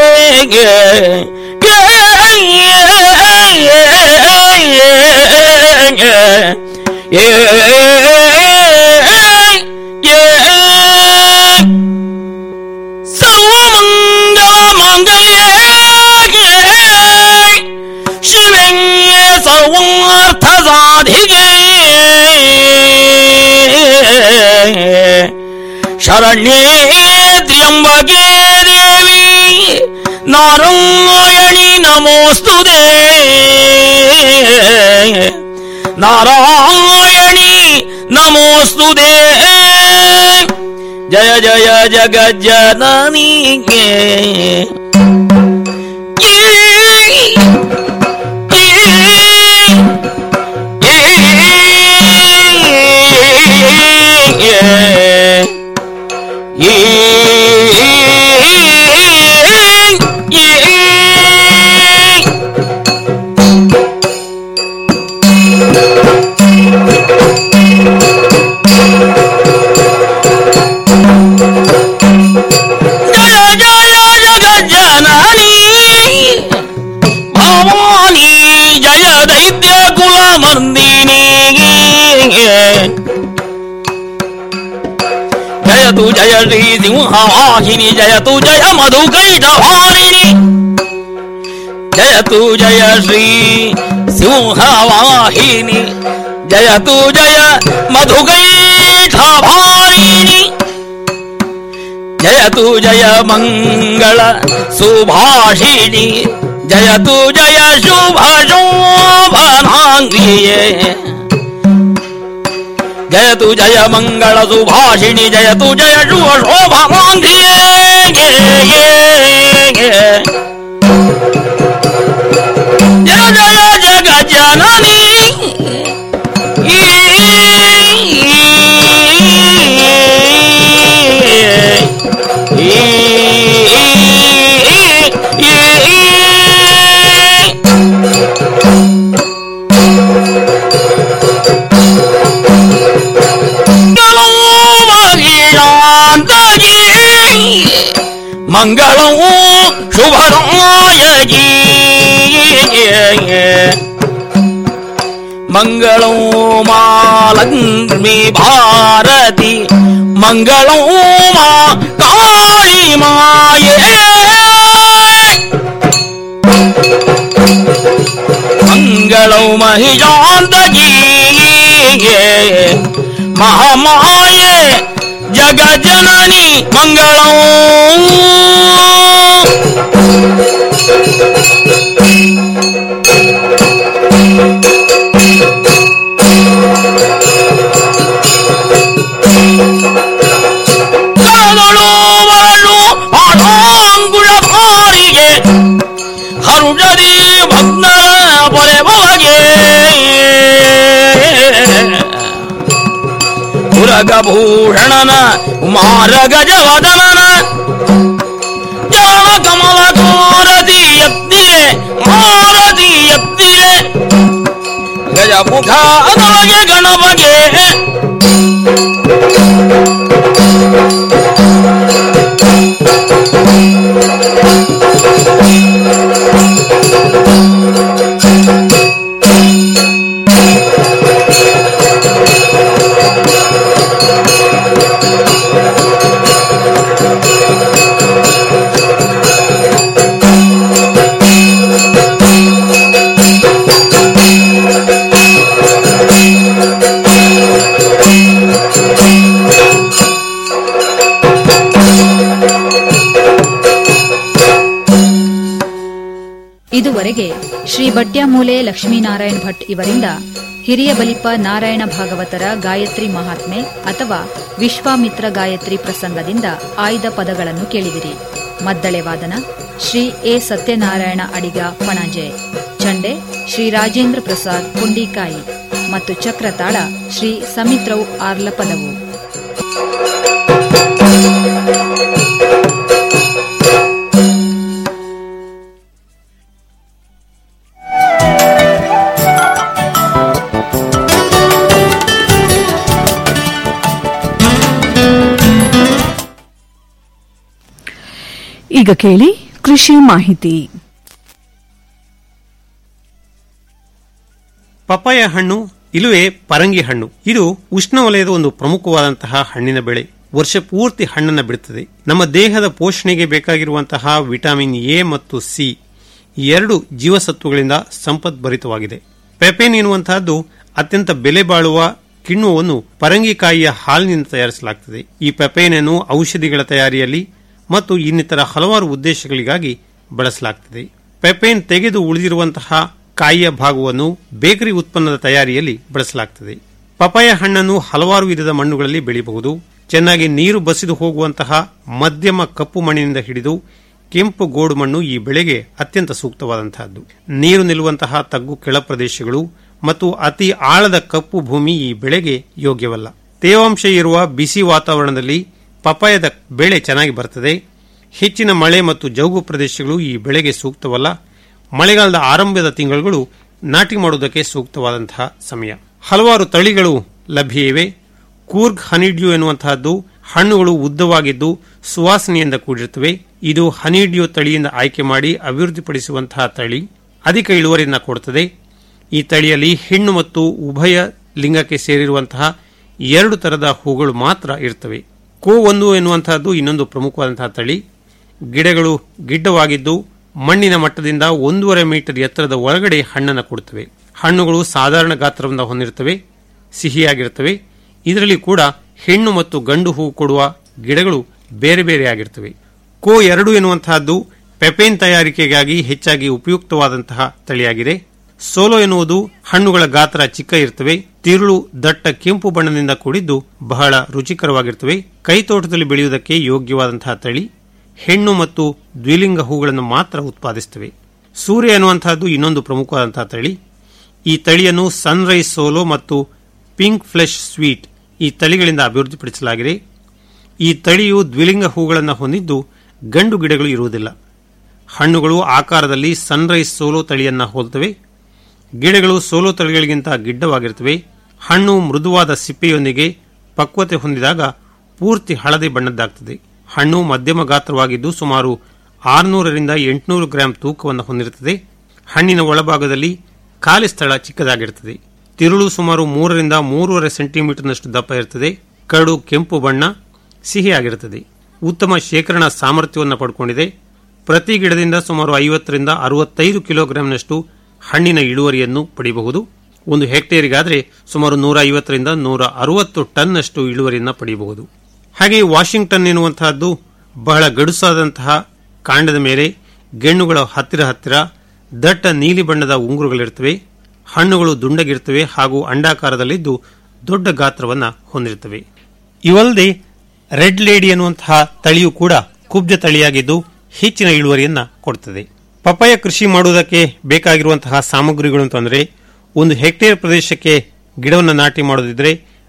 ಶಿವೇ ಸರ್ವಾರ್ಥ ಸಾಧಿಗೆ ಶರಣ್ಯೇ ತ್ರ್ಯಂಬಕೆ ದೇವಿ ನಾರಾಯಣಿ ನಮೋಸ್ತುತೆ ನಾರಾಯಣಿ ನಮೋಸ್ತುತೆ ಜಯ ಜಯ ಜಗಜ್ಜನನಿಗೆ ಜಯ ಜಯ ಜಗಜ್ಜನನಿ ಭವಾನಿ ಜಯ ದೈತ್ಯ ಕುಲ ಮಂದಿನಿ ಜಯತು ಜಯ ಶ್ರೀ ಸಿಂಹವಾಹಿನಿ ಜಯತು ಜಯ ಮಧುಕೈಟವಾರಿಣಿ ಜಯತು ಜಯ ಶ್ರೀ ಸಿಂಹವಾಹಿನಿ ಜಯತು ಜಯ ಮಧುಕೈಟವಾರಿಣಿ ಜಯತು ಜಯ ಮಂಗಳ ಸುಭಾಷಿಣಿ ಜಯತು ಜಯ ಶುಭ ಶೋಭನಾಂಗಿಯೇ ಜಯತು ಜಯ ಮಂಗಳ ಸುಭಾಷಿಣಿ ಜಯತು ಜಯ ಶುಭ ಶೋಭನಾಂಗಿಯೇ ಜಯ ಜಯ ಜಗ ಜನನಿ ಮಂಗಳಂ ಶುಭರಾಯಗಿ ಮಂಗಳಂ ಮಾಲಕ್ಷ್ಮಿ ಭಾರತಿ ಮಂಗಳಂ ಮಾ ಕಾಳಿ ಮಾಯೇ ಮಂಗಳಂ ಮಹಿಷಾಂತಗಿ ಮಹಾಮಾಯೆ ಜಗಜನನಿ ಮಂಗಳಂ ಕರಳು ಬರಲು ಪಾಠಾಂಗುಳ ಭಾರಿಗೆ ಹರುಡದಿ ಭಕ್ತರ ಪೊರೆ ಬಗೆ ಖಡ್ಗಭೂಷಣನ ಕುಮಾರ ಗಜವದನನ ಚರಣ ಕಮಲ ಮಾರತಿ ಎತ್ತಿರೆ ಮಾರತಿ ಎತ್ತಿರೆ ಗಜಮುಖ ಅದೊಳಗೆ ಗಣಪಗೆ ಇದುವರೆಗೆ ಶ್ರೀ ಬಟ್ಯಾಮೂಲೆ ಲಕ್ಷ್ಮೀನಾರಾಯಣ ಭಟ್ ಇವರಿಂದ ಹಿರಿಯ ಬಲಿಪ ನಾರಾಯಣ ಭಾಗವತರ ಗಾಯತ್ರಿ ಮಹಾತ್ಮೆ ಅಥವಾ ವಿಶ್ವಾಮಿತ್ರ ಗಾಯತ್ರಿ ಪ್ರಸಂಗದಿಂದ ಆಯ್ದ ಪದಗಳನ್ನು ಕೇಳಿದಿರಿ ಮದ್ದಳೆ ವಾದನ ಶ್ರೀ ಎ ಸತ್ಯನಾರಾಯಣ ಅಡಿಗ ಪಣಜೆ ಚಂಡೆ ಶ್ರೀ ರಾಜೇಂದ್ರ ಪ್ರಸಾದ್ ಪುಂಡಿಕಾಯಿ ಮತ್ತು ಚಕ್ರತಾಳ ಶ್ರೀ ಸಮಿತ್ರವು ಆರ್ಲಪದವು ಈಗ ಕೇಳಿ ಕೃಷಿ ಮಾಹಿತಿ ಪಪಾಯ ಹಣ್ಣು ಇಲ್ಲವೇ ಪರಂಗಿ ಹಣ್ಣು ಇದು ಉಷ್ಣವಲಯದ ಒಂದು ಪ್ರಮುಖವಾದಂತಹ ಹಣ್ಣಿನ ಬೆಳೆ ವರ್ಷ ಪೂರ್ತಿ ಹಣ್ಣನ್ನು ಬಿಡುತ್ತದೆ ನಮ್ಮ ದೇಹದ ಪೋಷಣೆಗೆ ಬೇಕಾಗಿರುವಂತಹ ವಿಟಮಿನ್ ಎ ಮತ್ತು ಸಿ ಈ ಎರಡು ಜೀವಸತ್ವಗಳಿಂದ ಸಂಪದ್ಭರಿತವಾಗಿದೆ ಪೆಪೇನ್ ಎನ್ನುವಂತಹದ್ದು ಅತ್ಯಂತ ಬೆಲೆ ಬಾಳುವ ಕಿಣ್ವವನ್ನು ಪರಂಗಿಕಾಯಿಯ ಹಾಲಿನಿಂದ ತಯಾರಿಸಲಾಗುತ್ತದೆ ಈ ಪೆಪೇನನ್ನು ಔಷಧಿಗಳ ತಯಾರಿಯಲ್ಲಿ ಮತ್ತು ಇನ್ನಿತರ ಹಲವಾರು ಉದ್ದೇಶಗಳಿಗಾಗಿ ಬಳಸಲಾಗುತ್ತದೆ ಪೆಪೇನ್ ತೆಗೆದು ಉಳಿದಿರುವಂತಹ ಕಾಯಿಯ ಭಾಗವನ್ನು ಬೇಕರಿ ಉತ್ಪನ್ನದ ತಯಾರಿಯಲ್ಲಿ ಬಳಸಲಾಗುತ್ತದೆ ಪಪಾಯ ಹಣ್ಣನ್ನು ಹಲವಾರು ವಿಧದ ಮಣ್ಣುಗಳಲ್ಲಿ ಬೆಳೆಯಬಹುದು ಚೆನ್ನಾಗಿ ನೀರು ಬಸಿದು ಹೋಗುವಂತಹ ಮಧ್ಯಮ ಕಪ್ಪು ಮಣ್ಣಿನಿಂದ ಹಿಡಿದು ಕೆಂಪು ಗೋಡು ಮಣ್ಣು ಈ ಬೆಳೆಗೆ ಅತ್ಯಂತ ಸೂಕ್ತವಾದಂತಹದ್ದು ನೀರು ನಿಲ್ಲುವಂತಹ ತಗ್ಗು ಕೆಳ ಪ್ರದೇಶಗಳು ಮತ್ತು ಅತಿ ಆಳದ ಕಪ್ಪು ಭೂಮಿ ಈ ಬೆಳೆಗೆ ಯೋಗ್ಯವಲ್ಲ ತೇವಾಂಶ ಇರುವ ಬಿಸಿ ವಾತಾವರಣದಲ್ಲಿ ಪಪಾಯದ ಬೆಳೆ ಚೆನ್ನಾಗಿ ಬರುತ್ತದೆ ಹೆಚ್ಚಿನ ಮಳೆ ಮತ್ತು ಜೌಗು ಪ್ರದೇಶಗಳು ಈ ಬೆಳೆಗೆ ಸೂಕ್ತವಲ್ಲ ಮಳೆಗಾಲದ ಆರಂಭದ ತಿಂಗಳುಗಳು ನಾಟಿ ಮಾಡುವುದಕ್ಕೆ ಸೂಕ್ತವಾದಂತಹ ಸಮಯ ಹಲವಾರು ತಳಿಗಳು ಲಭ್ಯ ಇವೆ ಕೂರ್ಗ್ ಹನಿಡ್ಯೂ ಎನ್ನುವಂತಹದ್ದು ಹಣ್ಣುಗಳು ಉದ್ದವಾಗಿದ್ದು ಸುವಾಸನೆಯಿಂದ ಕೂಡಿರುತ್ತವೆ ಇದು ಹನಿಡ್ಯೂ ತಳಿಯಿಂದ ಆಯ್ಕೆ ಮಾಡಿ ಅಭಿವೃದ್ಧಿಪಡಿಸುವಂತಹ ತಳಿ ಅಧಿಕ ಇಳುವರಿಯನ್ನು ಕೊಡುತ್ತದೆ ಈ ತಳಿಯಲ್ಲಿ ಹೆಣ್ಣು ಮತ್ತು ಉಭಯ ಲಿಂಗಕ್ಕೆ ಸೇರಿರುವಂತಹ ಎರಡು ತರದ ಹೂಗಳು ಮಾತ್ರ ಇರ್ತವೆ ಕೋ ಒಂದು ಎನ್ನುವಂತಹದ್ದು ಇನ್ನೊಂದು ಪ್ರಮುಖವಾದಂತಹ ತಳಿ ಗಿಡಗಳು ಗಿಡ್ಡವಾಗಿದ್ದು ಮಣ್ಣಿನ ಮಟ್ಟದಿಂದ ಒಂದೂವರೆ ಮೀಟರ್ ಎತ್ತರದ ಒಳಗಡೆ ಹಣ್ಣನ್ನು ಕೊಡುತ್ತವೆ ಹಣ್ಣುಗಳು ಸಾಧಾರಣ ಗಾತ್ರವನ್ನು ಹೊಂದಿರುತ್ತವೆ ಸಿಹಿಯಾಗಿರುತ್ತವೆ ಇದರಲ್ಲಿ ಕೂಡ ಹೆಣ್ಣು ಮತ್ತು ಗಂಡು ಹೂ ಕೊಡುವ ಗಿಡಗಳು ಬೇರೆ ಬೇರೆಯಾಗಿರ್ತವೆ ಕೋ ಎರಡು ಎನ್ನುವಂತಹದ್ದು ಪೆಪೇನ್ ತಯಾರಿಕೆಗಾಗಿ ಹೆಚ್ಚಾಗಿ ಉಪಯುಕ್ತವಾದಂತಹ ತಳಿಯಾಗಿದೆ ಸೋಲೋ ಎನ್ನುವುದು ಹಣ್ಣುಗಳ ಗಾತ್ರ ಚಿಕ್ಕ ಇರ್ತವೆ ತಿರುಳು ದಟ್ಟ ಕೆಂಪು ಬಣ್ಣದಿಂದ ಕೂಡಿದ್ದು ಬಹಳ ರುಚಿಕರವಾಗಿರ್ತವೆ ಕೈತೋಟದಲ್ಲಿ ಬೆಳೆಯುವುದಕ್ಕೆ ಯೋಗ್ಯವಾದಂತಹ ತಳಿ ಹೆಣ್ಣು ಮತ್ತು ದ್ವಿಲಿಂಗ ಹೂಗಳನ್ನು ಮಾತ್ರ ಉತ್ಪಾದಿಸುತ್ತವೆ ಸೂರ್ಯ ಎನ್ನುವಂತಹದ್ದು ಇನ್ನೊಂದು ಪ್ರಮುಖವಾದಂತಹ ತಳಿ ಈ ತಳಿಯನ್ನು ಸನ್ರೈಸ್ ಸೋಲೋ ಮತ್ತು ಪಿಂಕ್ ಫ್ಲೆಶ್ ಸ್ವೀಟ್ ಈ ತಳಿಗಳಿಂದ ಅಭಿವೃದ್ಧಿಪಡಿಸಲಾಗಿದೆ ಈ ತಳಿಯು ದ್ವಿಲಿಂಗ ಹೂಗಳನ್ನು ಹೊಂದಿದ್ದು ಗಂಡು ಗಿಡಗಳು ಇರುವುದಿಲ್ಲ ಹಣ್ಣುಗಳು ಆಕಾರದಲ್ಲಿ ಸನ್ರೈಸ್ ಸೋಲೋ ತಳಿಯನ್ನ ಹೋಲುತ್ತವೆ ಗಿಡಗಳು ಸೋಲೋ ತಳಿಗಳಿಗಿಂತ ಗಿಡ್ಡವಾಗಿರುತ್ತವೆ ಹಣ್ಣು ಮೃದುವಾದ ಸಿಪ್ಪೆಯೊಂದಿಗೆ ಪಕ್ವತೆ ಹೊಂದಿದಾಗ ಪೂರ್ತಿ ಹಳದಿ ಬಣ್ಣದ್ದಾಗ್ತದೆ ಹಣ್ಣು ಮಧ್ಯಮ ಗಾತ್ರವಾಗಿದ್ದು ಸುಮಾರು ಆರುನೂರರಿಂದ ಎಂಟುನೂರು ಗ್ರಾಂ ತೂಕವನ್ನು ಹೊಂದಿರುತ್ತದೆ ಹಣ್ಣಿನ ಒಳಭಾಗದಲ್ಲಿ ಖಾಲಿ ಸ್ಥಳ ಚಿಕ್ಕದಾಗಿರುತ್ತದೆ ತಿರುಳು ಸುಮಾರು ಮೂರರಿಂದ ಮೂರುವರೆ ಸೆಂಟಿಮೀಟರ್ನಷ್ಟು ದಪ್ಪ ಇರುತ್ತದೆ ಕರಡು ಕೆಂಪು ಬಣ್ಣ ಸಿಹಿಯಾಗಿರುತ್ತದೆ ಉತ್ತಮ ಶೇಖರಣಾ ಸಾಮರ್ಥ್ಯವನ್ನು ಪಡ್ಕೊಂಡಿದೆ ಪ್ರತಿ ಗಿಡದಿಂದ ಸುಮಾರು ಐವತ್ತರಿಂದ ಅರವತ್ತೈದು ಕಿಲೋಗ್ರಾಂನಷ್ಟು ಹಣ್ಣಿನ ಇಳುವರಿಯನ್ನು ಪಡೆಯಬಹುದು ಒಂದು ಹೆಕ್ಟೇರಿಗಾದರೆ ಸುಮಾರು ನೂರ ಐವತ್ತರಿಂದ ನೂರ ಅರವತ್ತು ಟನ್ನಷ್ಟು ಇಳುವರಿಯನ್ನು ಪಡೆಯಬಹುದು ಹಾಗೆ ವಾಷಿಂಗ್ಟನ್ ಎನ್ನುವಂತಹದ್ದು ಬಹಳ ಗಡುಸಾದಂತಹ ಕಾಂಡದ ಮೇಲೆ ಗೆಣ್ಣುಗಳ ಹತ್ತಿರ ಹತ್ತಿರ ದಟ್ಟ ನೀಲಿ ಬಣ್ಣದ ಉಂಗುರುಗಳಿರುತ್ತವೆ ಹಣ್ಣುಗಳು ದುಂಡಗಿರುತ್ತವೆ ಹಾಗೂ ಅಂಡಾಕಾರದಲ್ಲಿದ್ದು ದೊಡ್ಡ ಗಾತ್ರವನ್ನು ಹೊಂದಿರುತ್ತವೆ ಇವಲ್ಲದೆ ರೆಡ್ ಲೇಡಿ ಎನ್ನುವಂತಹ ತಳಿಯು ಕೂಡ ಕುಬ್ಜ ತಳಿಯಾಗಿದ್ದು ಹೆಚ್ಚಿನ ಇಳುವರಿಯನ್ನ ಕೊಡುತ್ತದೆ ಪಪ್ಪಾಯ ಕೃಷಿ ಮಾಡುವುದಕ್ಕೆ ಬೇಕಾಗಿರುವಂತಹ ಸಾಮಗ್ರಿಗಳು ಅಂತಂದ್ರೆ ಒಂದು ಹೆಕ್ಟೇರ್ ಪ್ರದೇಶಕ್ಕೆ ಗಿಡವನ್ನು ನಾಟಿ ಮಾಡೋದಿದ್ರೆ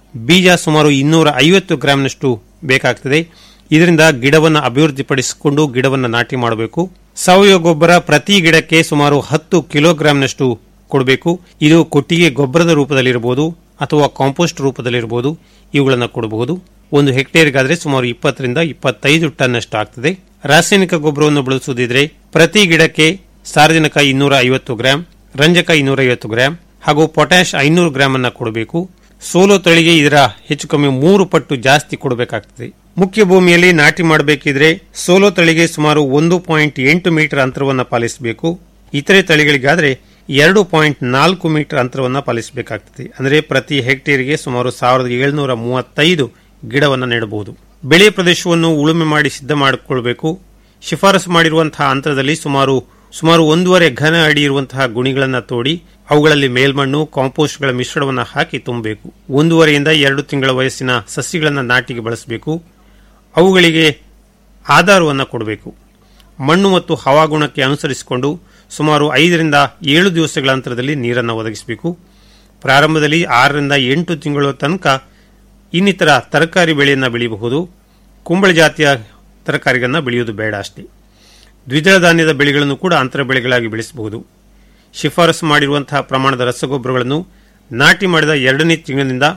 ಬೀಜ ಸುಮಾರು ಇನ್ನೂರ ಐವತ್ತು ಗ್ರಾಂನಷ್ಟು ಬೇಕಾಗ್ತದೆ ಇದರಿಂದ ಗಿಡವನ್ನು ಅಭಿವೃದ್ಧಿಪಡಿಸಿಕೊಂಡು ಗಿಡವನ್ನು ನಾಟಿ ಮಾಡಬೇಕು ಸಾವಯವ ಗೊಬ್ಬರ ಪ್ರತಿ ಗಿಡಕ್ಕೆ ಸುಮಾರು ಹತ್ತು ಕಿಲೋಗ್ರಾಂನಷ್ಟು ಕೊಡಬೇಕು ಇದು ಕೊಟ್ಟಿಗೆ ಗೊಬ್ಬರದ ರೂಪದಲ್ಲಿರಬಹುದು ಅಥವಾ ಕಾಂಪೋಸ್ಟ್ ರೂಪದಲ್ಲಿರಬಹುದು ಇವುಗಳನ್ನು ಕೊಡಬಹುದು ಒಂದು ಹೆಕ್ಟೇರ್ಗಾದ್ರೆ ಸುಮಾರು ಇಪ್ಪತ್ತರಿಂದ ಇಪ್ಪತ್ತೈದು ಟನ್ ಅಷ್ಟು ಆಗ್ತದೆ ರಾಸಾಯನಿಕ ಗೊಬ್ಬರವನ್ನು ಬಳಸುವುದಿದ್ರೆ ಪ್ರತಿ ಗಿಡಕ್ಕೆ ಸಾರಜನಕ ಇನ್ನೂರ ಐವತ್ತು ಗ್ರಾಂ ರಂಜಕ ಇನ್ನೂರ ಐವತ್ತು ಗ್ರಾಂ ಹಾಗೂ ಪೊಟ್ಯಾಶ್ ಐನೂರು ಗ್ರಾಂ ಅನ್ನ ಕೊಡಬೇಕು ಸೋಲೋ ತಳಿಗೆ ಇದರ ಹೆಚ್ಚು ಕಮ್ಮಿ ಮೂರು ಪಟ್ಟು ಜಾಸ್ತಿ ಕೊಡಬೇಕಾಗ್ತದೆ ಮುಖ್ಯ ಭೂಮಿಯಲ್ಲಿ ನಾಟಿ ಮಾಡಬೇಕಿದ್ರೆ ಸೋಲೋ ತಳಿಗೆ ಸುಮಾರು ಒಂದು ಪಾಯಿಂಟ್ ಎಂಟು ಮೀಟರ್ ಅಂತರವನ್ನು ಪಾಲಿಸಬೇಕು ಇತರೆ ತಳಿಗಳಿಗಾದ್ರೆ ಎರಡು ಪಾಯಿಂಟ್ ನಾಲ್ಕು ಮೀಟರ್ ಅಂತರವನ್ನು ಪಾಲಿಸಬೇಕಾಗ್ತದೆ ಅಂದರೆ ಪ್ರತಿ ಹೆಕ್ಟೇರ್ಗೆ ಸುಮಾರು ಸಾವಿರದ ಏಳುನೂರ ಮೂವತ್ತೈದು ಗಿಡವನ್ನು ನೆಡಬಹುದು ಬೆಳೆ ಪ್ರದೇಶವನ್ನು ಉಳುಮೆ ಮಾಡಿ ಸಿದ್ಧ ಮಾಡಿಕೊಳ್ಬೇಕು ಶಿಫಾರಸು ಮಾಡಿರುವಂತಹ ಅಂತರದಲ್ಲಿ ಸುಮಾರು ಸುಮಾರು ಒಂದೂವರೆ ಘನ ಅಡಿ ಇರುವಂತಹ ಗುಣಿಗಳನ್ನು ತೋಡಿ ಅವುಗಳಲ್ಲಿ ಮೇಲ್ಮಣ್ಣು ಕಾಂಪೋಸ್ಟ್ಗಳ ಮಿಶ್ರಣವನ್ನು ಹಾಕಿ ತುಂಬಬೇಕು ಒಂದೂವರೆಯಿಂದ ಎರಡು ತಿಂಗಳ ವಯಸ್ಸಿನ ಸಸಿಗಳನ್ನು ನಾಟಿಗೆ ಬಳಸಬೇಕು ಅವುಗಳಿಗೆ ಆಧಾರವನ್ನು ಕೊಡಬೇಕು ಮಣ್ಣು ಮತ್ತು ಹವಾಗುಣಕ್ಕೆ ಅನುಸರಿಸಿಕೊಂಡು ಸುಮಾರು ಐದರಿಂದ ಏಳು ದಿವಸಗಳ ಅಂತರದಲ್ಲಿ ನೀರನ್ನು ಒದಗಿಸಬೇಕು ಪ್ರಾರಂಭದಲ್ಲಿ ಆರರಿಂದ ಎಂಟು ತಿಂಗಳ ತನಕ ಇನ್ನಿತರ ತರಕಾರಿ ಬೆಳೆಯನ್ನು ಬೆಳೆಯಬಹುದು ಕುಂಬಳ ಜಾತಿಯ ತರಕಾರಿಗಳನ್ನು ಬೆಳೆಯುವುದು ಬೇಡ ಅಷ್ಟೇ ದ್ವಿದಳ ಧಾನ್ಯದ ಬೆಳೆಗಳನ್ನು ಕೂಡ ಅಂತರ ಬೆಳೆಗಳಾಗಿ ಬೆಳೆಸಬಹುದು ಶಿಫಾರಸು ಮಾಡಿರುವಂತಹ ಪ್ರಮಾಣದ ರಸಗೊಬ್ಬರಗಳನ್ನು ನಾಟಿ ಮಾಡಿದ ಎರಡನೇ ತಿಂಗಳಿನಿಂದ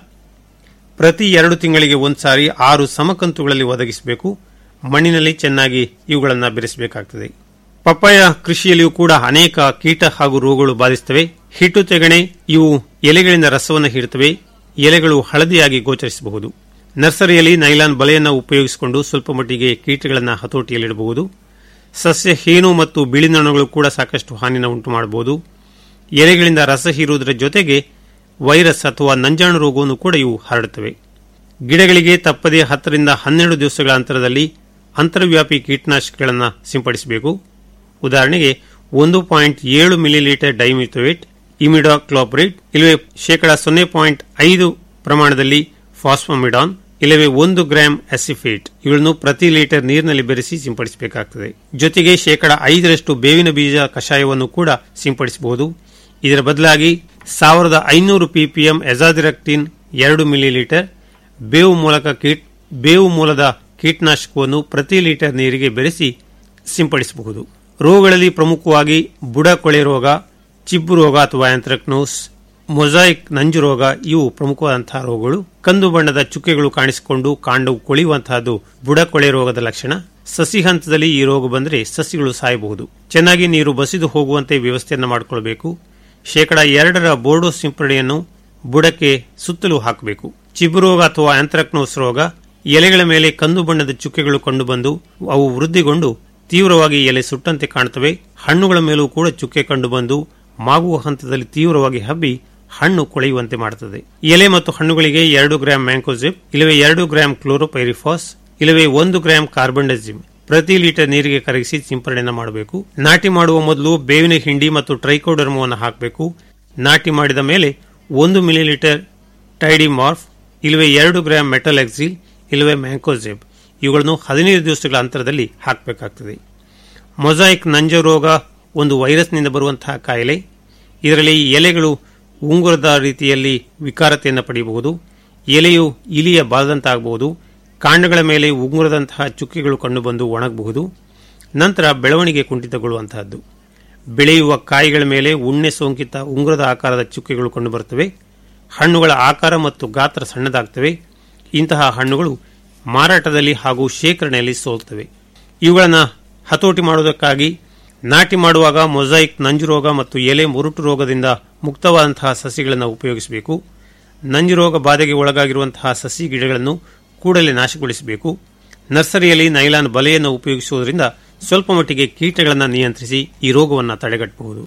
ಪ್ರತಿ ಎರಡು ತಿಂಗಳಿಗೆ ಒಂದ್ಸಾರಿ ಆರು ಸಮಕಂತುಗಳಲ್ಲಿ ಒದಗಿಸಬೇಕು ಮಣ್ಣಿನಲ್ಲಿ ಚೆನ್ನಾಗಿ ಇವುಗಳನ್ನು ಬೆರೆಸಬೇಕಾಗ್ತದೆ ಪಪ್ಪಾಯ ಕೃಷಿಯಲ್ಲಿಯೂ ಕೂಡ ಅನೇಕ ಕೀಟ ಹಾಗೂ ರೋಗಗಳು ಬಾಧಿಸುತ್ತವೆ ಹಿಟ್ಟು ತೆಗಣೆ ಇವು ಎಲೆಗಳಿಂದ ರಸವನ್ನು ಹೀರುತ್ತವೆ ಎಲೆಗಳು ಹಳದಿಯಾಗಿ ಗೋಚರಿಸಬಹುದು ನರ್ಸರಿಯಲ್ಲಿ ನೈಲಾನ್ ಬಲೆಯನ್ನು ಉಪಯೋಗಿಸಿಕೊಂಡು ಸ್ವಲ್ಪ ಮಟ್ಟಿಗೆ ಕೀಟಗಳನ್ನು ಹತೋಟಿಯಲ್ಲಿಡಬಹುದು ಸಸ್ಯ ಹೇನು ಮತ್ತು ಬಿಳಿನೊಣಗಳು ಕೂಡ ಸಾಕಷ್ಟು ಹಾನಿನ ಉಂಟು ಮಾಡಬಹುದು ಎಲೆಗಳಿಂದ ರಸ ಹೀರುವುದರ ಜೊತೆಗೆ ವೈರಸ್ ಅಥವಾ ನಂಜಾಣು ರೋಗವನ್ನು ಕೂಡ ಇವು ಹರಡುತ್ತವೆ ಗಿಡಗಳಿಗೆ ತಪ್ಪದೆ ಹತ್ತರಿಂದ ಹನ್ನೆರಡು ದಿವಸಗಳ ಅಂತರದಲ್ಲಿ ಅಂತರ್ವ್ಯಾಪಿ ಕೀಟನಾಶಕಗಳನ್ನು ಸಿಂಪಡಿಸಬೇಕು ಉದಾಹರಣೆಗೆ ಒಂದು ಪಾಯಿಂಟ್ ಏಳು ಮಿಲಿಲೀಟರ್ ಡೈಮಿಥೋವೇಟ್ ಇಮಿಡಾಕ್ಲೋಪ್ರೇಟ್ ಇಲ್ಲವೇ ಶೇಕಡ ಸೊನ್ನೆ ಪಾಯಿಂಟ್ ಐದು ಪ್ರಮಾಣದಲ್ಲಿ ಫಾಸ್ಫಮಿಡಾನ್ ಇಲ್ಲವೇ ಒಂದು ಗ್ರಾಂ ಅಸಿಫೇಟ್ ಇವುಗಳನ್ನು ಪ್ರತಿ ಲೀಟರ್ ನೀರಿನಲ್ಲಿ ಬೆರೆಸಿ ಸಿಂಪಡಿಸಬೇಕಾಗುತ್ತದೆ ಜೊತೆಗೆ ಶೇಕಡ ಐದರಷ್ಟು ಬೇವಿನ ಬೀಜ ಕಷಾಯವನ್ನು ಕೂಡ ಸಿಂಪಡಿಸಬಹುದು ಇದರ ಬದಲಾಗಿ ಸಾವಿರದ ಐನೂರು ಪಿಪಿಎಂ ಎಜಾದಿರಕ್ಟಿನ್ ಎರಡು ಮಿಲಿಲೀಟರ್ ಬೇವು ಮೂಲಕ ಕೀಟ್ ಬೇವು ಮೂಲದ ಕೀಟನಾಶಕವನ್ನು ಪ್ರತಿ ಲೀಟರ್ ನೀರಿಗೆ ಬೆರೆಸಿ ಸಿಂಪಡಿಸಬಹುದು ರೋಗಗಳಲ್ಲಿ ಪ್ರಮುಖವಾಗಿ ಬುಡ ಕೊಳೆ ರೋಗ ಚಿಬ್ಬು ರೋಗ ಅಥವಾ ಆಂಥ್ರಕ್ನೋಸ್ ಮೊಸಾಯಿಕ್ ನಂಜು ರೋಗ ಇವು ಪ್ರಮುಖವಾದಂತಹ ರೋಗಗಳು ಕಂದು ಬಣ್ಣದ ಚುಕ್ಕೆಗಳು ಕಾಣಿಸಿಕೊಂಡು ಕಾಂಡವು ಕೊಳೆಯುವಂತಹದ್ದು ಬುಡ ಕೊಳೆ ರೋಗದ ಲಕ್ಷಣ ಸಸಿ ಹಂತದಲ್ಲಿ ಈ ರೋಗ ಬಂದರೆ ಸಸಿಗಳು ಸಾಯಬಹುದು ಚೆನ್ನಾಗಿ ನೀರು ಬಸಿದು ಹೋಗುವಂತೆ ವ್ಯವಸ್ಥೆಯನ್ನು ಮಾಡಿಕೊಳ್ಳಬೇಕು ಶೇಕಡ ಎರಡರ ಬೋರ್ಡೋ ಸಿಂಪರಣೆಯನ್ನು ಬುಡಕ್ಕೆ ಸುತ್ತಲೂ ಹಾಕಬೇಕು ಚಿಬ್ಬು ರೋಗ ಅಥವಾ ಆಂಥ್ರಕ್ನೋಸ್ ರೋಗ ಎಲೆಗಳ ಮೇಲೆ ಕಂದು ಬಣ್ಣದ ಚುಕ್ಕೆಗಳು ಕಂಡುಬಂದು ಅವು ವೃದ್ಧಿಗೊಂಡು ತೀವ್ರವಾಗಿ ಎಲೆ ಸುಟ್ಟಂತೆ ಕಾಣುತ್ತವೆ ಹಣ್ಣುಗಳ ಮೇಲೂ ಕೂಡ ಚುಕ್ಕೆ ಕಂಡುಬಂದು ಮಾಗುವ ಹಂತದಲ್ಲಿ ತೀವ್ರವಾಗಿ ಹಬ್ಬಿ ಹಣ್ಣು ಕೊಳೆಯುವಂತೆ ಮಾಡುತ್ತದೆ ಎಲೆ ಮತ್ತು ಹಣ್ಣುಗಳಿಗೆ ಎರಡು ಗ್ರಾಂ ಮ್ಯಾಂಕೋಜಿಪ್ ಇಲ್ಲವೇ ಎರಡು ಗ್ರಾಂ ಕ್ಲೋರೋಪೈರಿಫಾಸ್ ಇಲ್ಲವೇ ಒಂದು ಗ್ರಾಂ ಕಾರ್ಬನ್ಡಜಿಮ್ ಪ್ರತಿ ಲೀಟರ್ ನೀರಿಗೆ ಕರಗಿಸಿ ಸಿಂಪರಣೆಯನ್ನು ಮಾಡಬೇಕು ನಾಟಿ ಮಾಡುವ ಮೊದಲು ಬೇವಿನ ಹಿಂಡಿ ಮತ್ತು ಟ್ರೈಕೋಡರ್ಮವನ್ನು ಹಾಕಬೇಕು ನಾಟಿ ಮಾಡಿದ ಮೇಲೆ ಒಂದು ಮಿಲಿಲೀಟರ್ ಟೈಡಿಮಾರ್ಫ್ ಇಲ್ಲವೇ ಎರಡು ಗ್ರಾಂ ಮೆಟಲ್ ಎಕ್ಸಿಲ್ ಇಲ್ಲವೇ ಮ್ಯಾಂಕೋಜೆಬ್ ಇವುಗಳನ್ನು ಹದಿನೈದು ದಿವಸಗಳ ಅಂತರದಲ್ಲಿ ಹಾಕಬೇಕಾಗ್ತದೆ ಮೊಸಾಯಿಕ್ ನಂಜ ರೋಗ ಒಂದು ವೈರಸ್ನಿಂದ ಬರುವಂತಹ ಕಾಯಿಲೆ ಇದರಲ್ಲಿ ಎಲೆಗಳು ಉಂಗುರದ ರೀತಿಯಲ್ಲಿ ವಿಕಾರತೆಯನ್ನು ಪಡೆಯಬಹುದು ಎಲೆಯು ಇಲಿಯ ಬಾಲದಂತಾಗಬಹುದು ಕಾಂಡಗಳ ಮೇಲೆ ಉಂಗುರದಂತಹ ಚುಕ್ಕೆಗಳು ಕಂಡುಬಂದು ಒಣಗಬಹುದು ನಂತರ ಬೆಳವಣಿಗೆ ಕುಂಠಿತಗೊಳ್ಳುವಂತಹದ್ದು ಬೆಳೆಯುವ ಕಾಯಿಗಳ ಮೇಲೆ ಉಣ್ಣೆ ಸೋಂಕಿತ ಉಂಗುರದ ಆಕಾರದ ಚುಕ್ಕೆಗಳು ಕಂಡುಬರುತ್ತವೆ ಹಣ್ಣುಗಳ ಆಕಾರ ಮತ್ತು ಗಾತ್ರ ಸಣ್ಣದಾಗ್ತವೆ ಇಂತಹ ಹಣ್ಣುಗಳು ಮಾರಾಟದಲ್ಲಿ ಹಾಗೂ ಶೇಖರಣೆಯಲ್ಲಿ ಸೋಲ್ತವೆ ಇವುಗಳನ್ನು ಹತೋಟಿ ಮಾಡುವುದಕ್ಕಾಗಿ ನಾಟಿ ಮಾಡುವಾಗ ಮೊಸಾಯಿಕ್ ನಂಜು ರೋಗ ಮತ್ತು ಎಲೆ ಮುರುಟು ರೋಗದಿಂದ ಮುಕ್ತವಾದಂತಹ ಸಸಿಗಳನ್ನು ಉಪಯೋಗಿಸಬೇಕು ನಂಜು ರೋಗ ಬಾಧೆಗೆ ಒಳಗಾಗಿರುವಂತಹ ಸಸಿ ಗಿಡಗಳನ್ನು ಕೂಡಲೇ ನಾಶಗೊಳಿಸಬೇಕು ನರ್ಸರಿಯಲ್ಲಿ ನೈಲಾನ್ ಬಲೆಯನ್ನು ಉಪಯೋಗಿಸುವುದರಿಂದ ಸ್ವಲ್ಪ ಮಟ್ಟಿಗೆ ಕೀಟಗಳನ್ನು ನಿಯಂತ್ರಿಸಿ ಈ ರೋಗವನ್ನು ತಡೆಗಟ್ಟಬಹುದು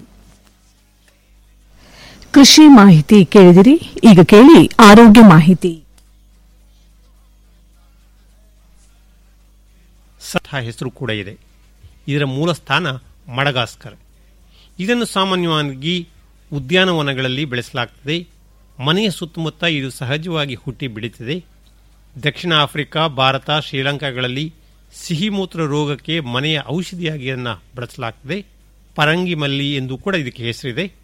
ಕೃಷಿ ಮಾಹಿತಿ ಕೇಳಿದಿರಿ ಈಗ ಕೇಳಿ ಆರೋಗ್ಯ ಮಾಹಿತಿ ಸಥ ಹೆಸರು ಕೂಡ ಇದೆ ಇದರ ಮೂಲ ಸ್ಥಾನ ಮಡಗಾಸ್ಕರ್ ಇದನ್ನು ಸಾಮಾನ್ಯವಾಗಿ ಉದ್ಯಾನವನಗಳಲ್ಲಿ ಬೆಳೆಸಲಾಗುತ್ತದೆ ಮನೆಯ ಸುತ್ತಮುತ್ತ ಇದು ಸಹಜವಾಗಿ ಹುಟ್ಟಿ ಬೆಳೀತದೆ ದಕ್ಷಿಣ ಆಫ್ರಿಕಾ ಭಾರತ ಶ್ರೀಲಂಕಾಗಳಲ್ಲಿ ಸಿಹಿಮೂತ್ರ ರೋಗಕ್ಕೆ ಮನೆಯ ಔಷಧಿಯಾಗಿ ಇದನ್ನು ಬಳಸಲಾಗುತ್ತದೆ ಪರಂಗಿ ಮಲ್ಲಿ ಎಂದು ಕೂಡ ಇದಕ್ಕೆ ಹೆಸರಿದೆ